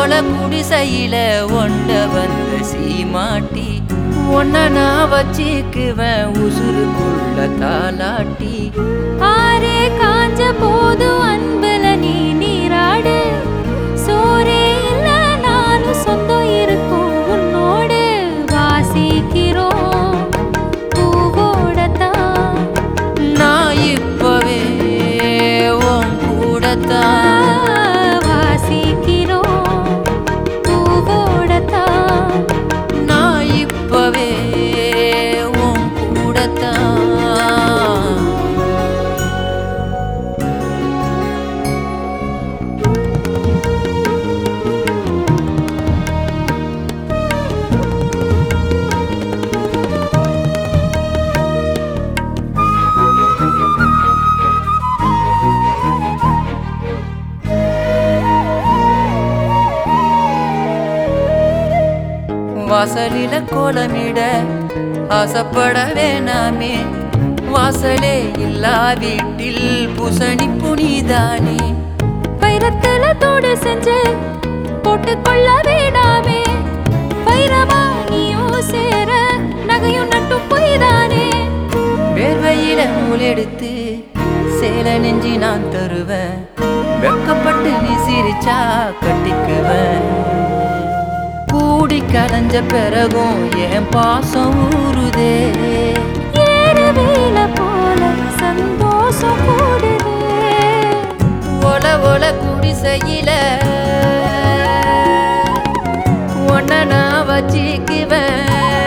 ஒல குடிசையில ஒண்ட வந்த சீமாட்டி ஒன்ன நான் வச்சுக்குவேன் உசுருக்குள்ள தாலாட்டி ஆரே காஞ்ச போதும் அன்புல நீ நீராடு சோரே இல்ல நானும் சொந்தம் இருக்கும் உன்னோடு வாசிக்கிறோம் பூவோடத்தான் நான் இப்பவே உன் கூடத்தான் வாசிக்கிறோம் பூவோடத்தான் நான் இப்பவே உன் கூடத்தான் வாசலில கோலமிட ஆசைப்பட வேணாமே வாசலே இல்லா வீட்டில் புசணி புனிதானே வைரத்துல தோடு செஞ்சு போட்டுக்கொள்ள வேண்டாமே வைரமா நீயும் சேர நகையும் நட்டும் பொய்தானே வேர்வையில நூலெடுத்து சேல நெஞ்சி நான் தருவேன் வெக்கப்பட்டு நீ சிரிச்சா கட்டிக்குவேன் கூடி கலைஞ்ச பிறகும் என் பாசம் ஊறுதே ஏறு வேல போல சந்தோஷம் கூடுதே ஒல ஒல குடிசையில ஒன்ன நான் வச்சிக்குவேன்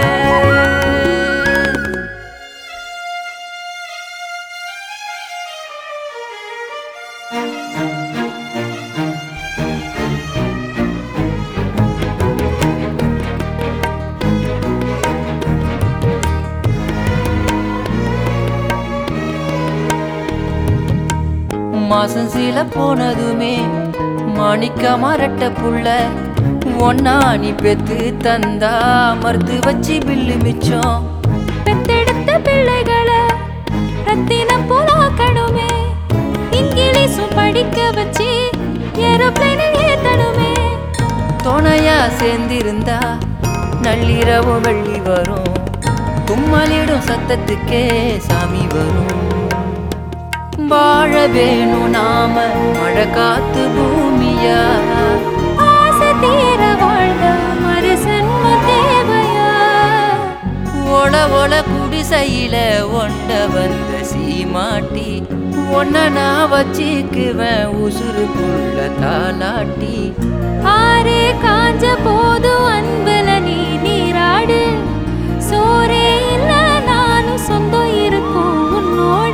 மாசம் சில போனதுமே மாணிக்க மரட்ட புள்ள ஒன்னா நீ பெத்து தந்தா மறுத்து வச்சு பில்லு மிச்சம் பெத்தெடுத்த பிள்ளைகளை ரத்தினம் போலாக்கணுமே இங்கிலீஷும் படிக்க வச்சு ஏரோப்ளைனில் ஏத்தணுமே துணையா சேர்ந்திருந்தா நள்ளிரவு வெள்ளி வரும் தும்மலிடும் சத்தத்துக்கே சாமி வரும் வாழ வேணும் நாம மழை காத்து பூமியா ஆசை தீர வாழ்ந்த மறுசன்ம தேவையா ஒல ஒல குடிசையில ஒண்ட வந்த சீமாட்டி ஒன்ன நான் வச்சிக்குவேன் உசுருக்குள்ள தாலாட்டி ஆரே காஞ்ச போதும் அன்புல நீ நீராடு சோரே இல்ல நானும் சொந்தம் இருக்கும் உன்னோடு